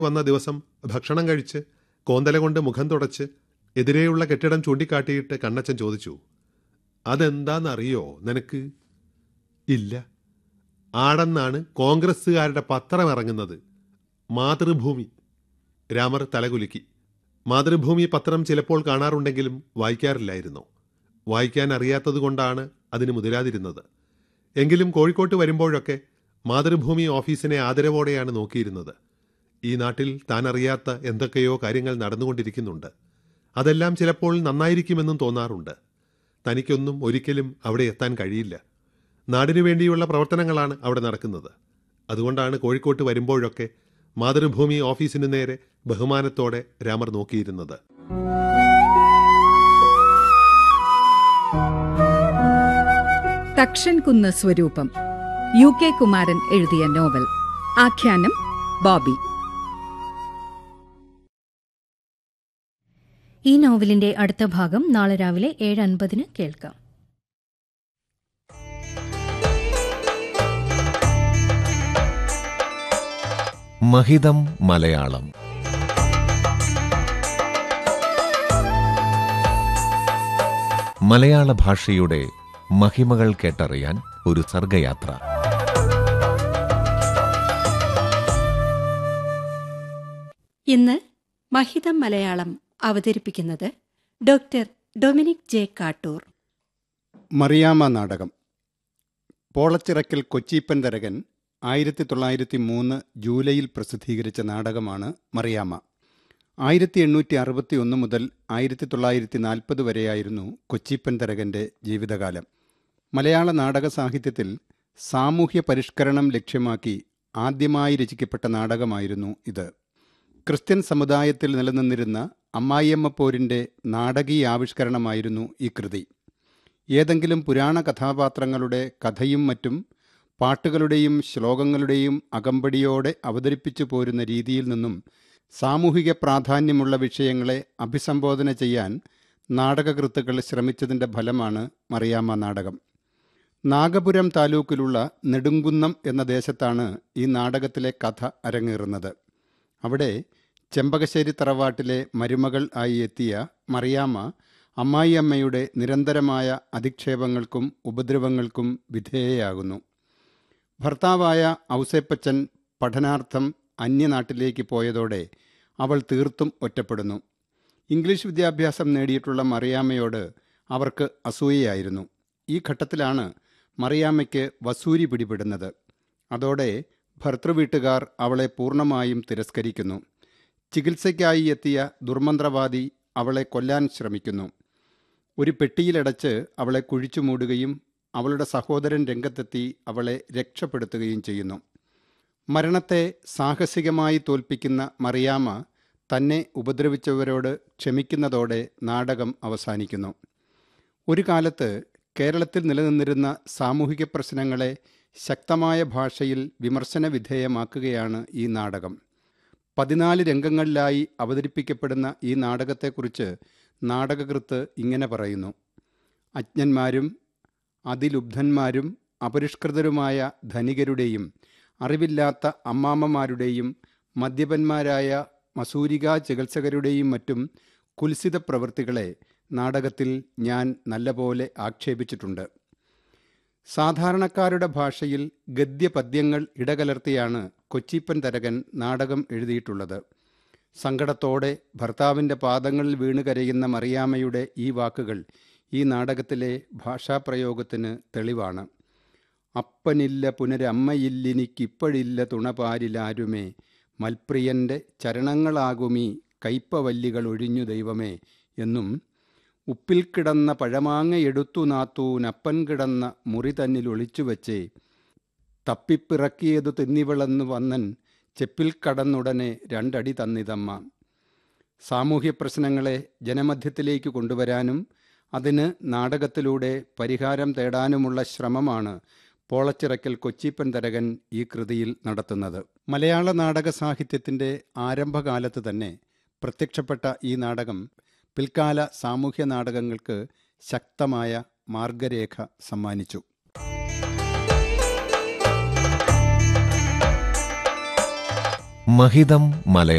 വന്ന ദിവസം ഭക്ഷണം കഴിച്ച് കോന്തല കൊണ്ട് മുഖം തുടച്ച് എതിരെയുള്ള കെട്ടിടം ചൂണ്ടിക്കാട്ടിയിട്ട് കണ്ണച്ചൻ ചോദിച്ചു അതെന്താന്നറിയോ നിനക്ക് ഇല്ല ആടെന്നാണ് കോൺഗ്രസ്സുകാരുടെ പത്രം ഇറങ്ങുന്നത് മാതൃഭൂമി രാമർ തലകുലുക്കി മാതൃഭൂമി പത്രം ചിലപ്പോൾ കാണാറുണ്ടെങ്കിലും വായിക്കാറില്ലായിരുന്നു വായിക്കാൻ അറിയാത്തതുകൊണ്ടാണ് അതിന് മുതിരാതിരുന്നത് എങ്കിലും കോഴിക്കോട്ട് വരുമ്പോഴൊക്കെ മാതൃഭൂമി ഓഫീസിനെ ആദരവോടെയാണ് നോക്കിയിരുന്നത് ഈ നാട്ടിൽ താൻ അറിയാത്ത എന്തൊക്കെയോ കാര്യങ്ങൾ നടന്നുകൊണ്ടിരിക്കുന്നുണ്ട് അതെല്ലാം ചിലപ്പോൾ നന്നായിരിക്കുമെന്നും തോന്നാറുണ്ട് തനിക്കൊന്നും ഒരിക്കലും അവിടെ എത്താൻ കഴിയില്ല നാടിനു വേണ്ടിയുള്ള പ്രവർത്തനങ്ങളാണ് അവിടെ നടക്കുന്നത് അതുകൊണ്ടാണ് കോഴിക്കോട്ട് വരുമ്പോഴൊക്കെ മാതൃഭൂമി ഓഫീസിനു നേരെ ബഹുമാനത്തോടെ രാമർ നോക്കിയിരുന്നത് തക്ഷൻകുന്ന് സ്വരൂപം യു കെ കുമാരൻ എഴുതിയ നോവൽ ആഖ്യാനം ബോബി ഈ നോവലിന്റെ അടുത്ത ഭാഗം നാളെ രാവിലെ ഏഴ് അൻപതിന് കേൾക്കാം മഹിതം മലയാളം മലയാള ഭാഷയുടെ മഹിമകൾ കേട്ടറിയാൻ ഒരു സർഗയാത്ര ഇന്ന് മഹിതം മലയാളം അവതരിപ്പിക്കുന്നത് ഡോക്ടർ ഡൊമിനിക് ജെ കാട്ടൂർ മറിയാമ്മ നാടകം പോളച്ചിറക്കൽ കൊച്ചീപ്പൻ തരകൻ ആയിരത്തി തൊള്ളായിരത്തി മൂന്ന് ജൂലൈയിൽ പ്രസിദ്ധീകരിച്ച നാടകമാണ് മറിയാമ്മ ആയിരത്തി എണ്ണൂറ്റി അറുപത്തി ഒന്ന് മുതൽ ആയിരത്തി തൊള്ളായിരത്തി നാൽപ്പത് വരെയായിരുന്നു കൊച്ചീപ്പൻ തരകൻ്റെ ജീവിതകാലം മലയാള നാടക സാഹിത്യത്തിൽ സാമൂഹ്യ പരിഷ്കരണം ലക്ഷ്യമാക്കി ആദ്യമായി രചിക്കപ്പെട്ട നാടകമായിരുന്നു ഇത് ക്രിസ്ത്യൻ സമുദായത്തിൽ നിലനിന്നിരുന്ന അമ്മായിയമ്മ പോരിൻ്റെ നാടകീയ ആവിഷ്കരണമായിരുന്നു ഈ കൃതി ഏതെങ്കിലും പുരാണ കഥാപാത്രങ്ങളുടെ കഥയും മറ്റും പാട്ടുകളുടെയും ശ്ലോകങ്ങളുടെയും അകമ്പടിയോടെ അവതരിപ്പിച്ചു പോരുന്ന രീതിയിൽ നിന്നും സാമൂഹിക പ്രാധാന്യമുള്ള വിഷയങ്ങളെ അഭിസംബോധന ചെയ്യാൻ നാടകകൃത്തുക്കൾ ശ്രമിച്ചതിൻ്റെ ഫലമാണ് മറിയാമ്മ നാടകം നാഗപുരം താലൂക്കിലുള്ള നെടുങ്കുന്നം എന്ന ദേശത്താണ് ഈ നാടകത്തിലെ കഥ അരങ്ങേറുന്നത് അവിടെ ചെമ്പകശ്ശേരി തറവാട്ടിലെ മരുമകൾ ആയി എത്തിയ മറിയാമ്മ അമ്മായിയമ്മയുടെ നിരന്തരമായ അധിക്ഷേപങ്ങൾക്കും ഉപദ്രവങ്ങൾക്കും വിധേയയാകുന്നു ഭർത്താവായ ഔസേപ്പച്ചൻ പഠനാർത്ഥം അന്യനാട്ടിലേക്ക് പോയതോടെ അവൾ തീർത്തും ഒറ്റപ്പെടുന്നു ഇംഗ്ലീഷ് വിദ്യാഭ്യാസം നേടിയിട്ടുള്ള മറിയാമ്മയോട് അവർക്ക് അസൂയയായിരുന്നു ഈ ഘട്ടത്തിലാണ് മറിയാമ്മയ്ക്ക് വസൂരി പിടിപെടുന്നത് അതോടെ ഭർത്തൃവീട്ടുകാർ അവളെ പൂർണ്ണമായും തിരസ്കരിക്കുന്നു ചികിത്സയ്ക്കായി എത്തിയ ദുർമന്ത്രവാദി അവളെ കൊല്ലാൻ ശ്രമിക്കുന്നു ഒരു പെട്ടിയിലടച്ച് അവളെ കുഴിച്ചു മൂടുകയും അവളുടെ സഹോദരൻ രംഗത്തെത്തി അവളെ രക്ഷപ്പെടുത്തുകയും ചെയ്യുന്നു മരണത്തെ സാഹസികമായി തോൽപ്പിക്കുന്ന മറിയാമ്മ തന്നെ ഉപദ്രവിച്ചവരോട് ക്ഷമിക്കുന്നതോടെ നാടകം അവസാനിക്കുന്നു ഒരു കാലത്ത് കേരളത്തിൽ നിലനിന്നിരുന്ന സാമൂഹിക പ്രശ്നങ്ങളെ ശക്തമായ ഭാഷയിൽ വിമർശന വിധേയമാക്കുകയാണ് ഈ നാടകം പതിനാല് രംഗങ്ങളിലായി അവതരിപ്പിക്കപ്പെടുന്ന ഈ നാടകത്തെക്കുറിച്ച് നാടകകൃത്ത് ഇങ്ങനെ പറയുന്നു അജ്ഞന്മാരും അതിലുബ്ധന്മാരും അപരിഷ്കൃതരുമായ ധനികരുടെയും അറിവില്ലാത്ത അമ്മാമ്മമാരുടെയും മദ്യപന്മാരായ മസൂരിക ചികിത്സകരുടെയും മറ്റും കുൽസിത പ്രവൃത്തികളെ നാടകത്തിൽ ഞാൻ നല്ലപോലെ ആക്ഷേപിച്ചിട്ടുണ്ട് സാധാരണക്കാരുടെ ഭാഷയിൽ ഗദ്യപദ്യങ്ങൾ ഇടകലർത്തിയാണ് കൊച്ചിപ്പൻ തരകൻ നാടകം എഴുതിയിട്ടുള്ളത് സങ്കടത്തോടെ ഭർത്താവിൻ്റെ പാദങ്ങളിൽ വീണ് കരയുന്ന മറിയാമ്മയുടെ ഈ വാക്കുകൾ ഈ നാടകത്തിലെ ഭാഷാപ്രയോഗത്തിന് തെളിവാണ് അപ്പനില്ല പുനരമ്മയില്ലിനിക്കിപ്പോഴില്ല തുണപാരിലാരുമേ മൽപ്രിയൻ്റെ ചരണങ്ങളാകുമീ കയ്പവല്ലികൾ ഒഴിഞ്ഞു ദൈവമേ എന്നും ഉപ്പിൽ കിടന്ന പഴമാങ്ങയെടുത്തു നാത്തൂനപ്പൻ കിടന്ന മുറി തന്നിൽ ഒളിച്ചു വച്ചേ തപ്പിപ്പിറക്കിയതു തിന്നിവിളന്നു വന്നൻ ചെപ്പിൽ കടന്നുടനെ രണ്ടടി തന്നിതമ്മ സാമൂഹ്യ പ്രശ്നങ്ങളെ ജനമധ്യത്തിലേക്ക് കൊണ്ടുവരാനും അതിന് നാടകത്തിലൂടെ പരിഹാരം തേടാനുമുള്ള ശ്രമമാണ് പോളച്ചിറക്കൽ കൊച്ചിപ്പൻ തരകൻ ഈ കൃതിയിൽ നടത്തുന്നത് മലയാള നാടക സാഹിത്യത്തിൻ്റെ ആരംഭകാലത്ത് തന്നെ പ്രത്യക്ഷപ്പെട്ട ഈ നാടകം പിൽക്കാല സാമൂഹ്യ നാടകങ്ങൾക്ക് ശക്തമായ മാർഗരേഖ സമ്മാനിച്ചു മഹിതം മലയാളം